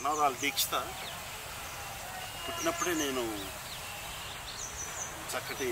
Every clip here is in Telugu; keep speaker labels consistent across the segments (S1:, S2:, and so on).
S1: మనవరాలు దీక్షిత పుట్టినప్పుడే నేను చక్కటి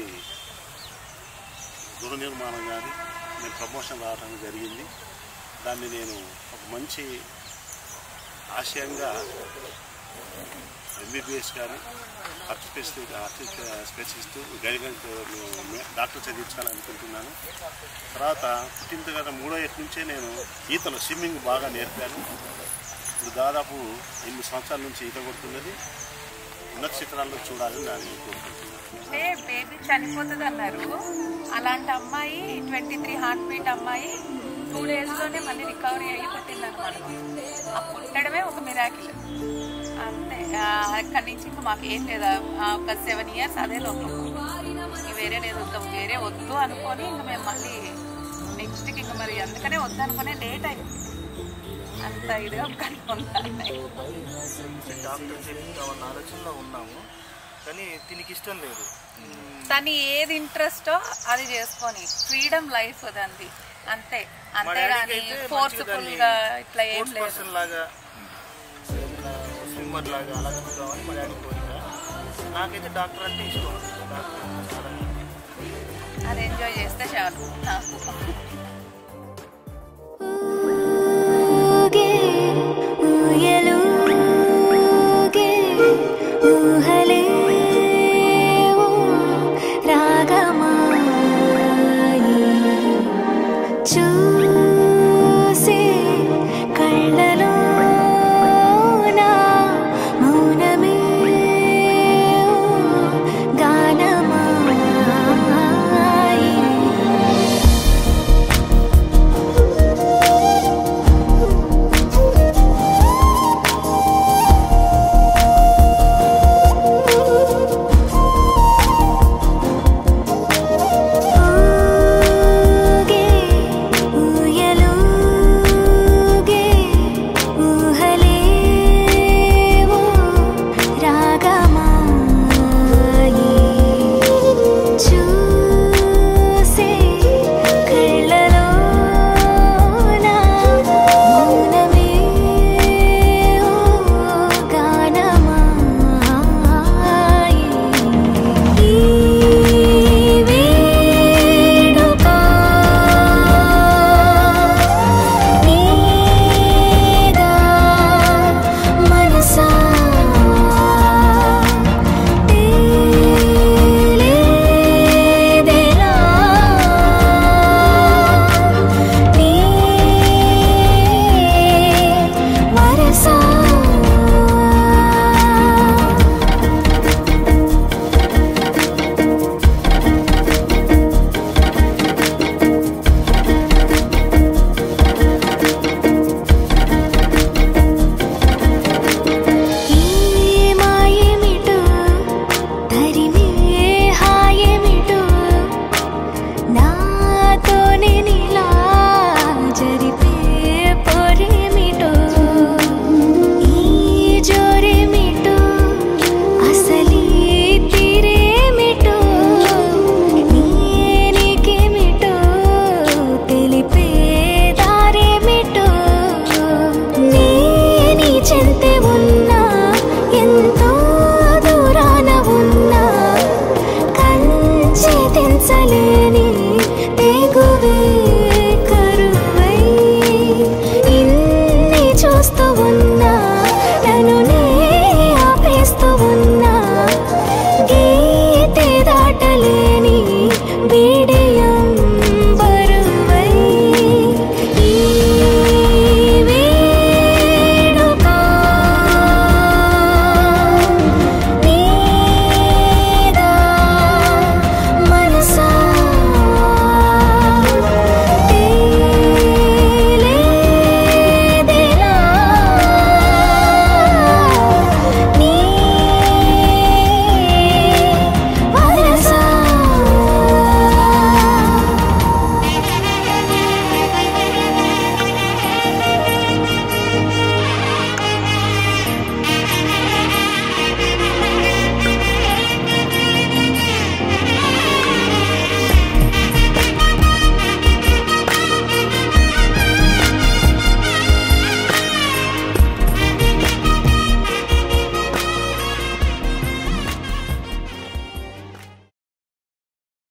S1: గృహ నిర్మాణం కానీ నేను ప్రమోషన్ రావడం జరిగింది దాన్ని నేను ఒక మంచి ఆశయంగా ఎంబీబీఎస్ కానీ heart specific heart specialist guidance doctor చదివించాలనుకుంటున్నాను తర్వాత పుట్టిన తర్వాత మూడో ఏటి నుంచే నేను ఈతలో స్విమ్మింగ్ బాగా నేర్పాను ఇప్పుడు దాదాపు ఎనిమిది సంవత్సరాల నుంచి ఈత కొడుతున్నది ఉన్నత చిత్రాల్లో చూడాలని నేను కోరుకుంటున్నాను
S2: అంటే బేబీ చనిపోతుంది అన్నారు అలాంటి అమ్మాయి ట్వంటీ త్రీ హార్ట్ బీట్ అమ్మాయి టూ డేస్లోనే మళ్ళీ రికవరీ అయ్యి పుట్టింది అనమాట ఆ పుట్టడమే ఒక మిరాకిల్ అంతే ఆ, అక్కడి నుంచి ఇంకా మాకు ఏం లేదు ఆ, ఒక సెవెన్ ఇయర్స్ అదే లోపం ఇంక వేరే లేదు ఇంకా వేరే వద్దు అనుకొని ఇంకా మేము మళ్ళీ నెక్స్ట్కి ఇంకా మరి అందుకనే వద్దు అనుకునే లేట్ అయింది అంత ఇదిగా ఉండాలి
S3: డాక్టర్ చెప్తామన్న ఆలోచనలో ఉన్నాము కానీ దీనికి ఇష్టం లేదు మ్మ్.
S2: తను ఏది ఇంట్రెస్టో అది చేసుకొని ఫ్రీడమ్ లైఫ్ దాన్ని అంతే
S3: మా డాడీకి
S2: అంతేగాని
S3: అయితే
S2: ఫోర్స్ఫుల్
S3: మంచిగా
S2: గా ఇట్లా ఏం
S3: స్పోర్ట్స్
S2: లేదు
S3: పర్సన్ లాగా స్విమ్మర్ లాగా అలా చూద్దామని మా డాడీ కోరిక నాకైతే డాక్టర్ అంటే ఇష్టం డాక్టర్ చాలా
S2: అది ఎంజాయ్ చేస్తే చాలు నాకు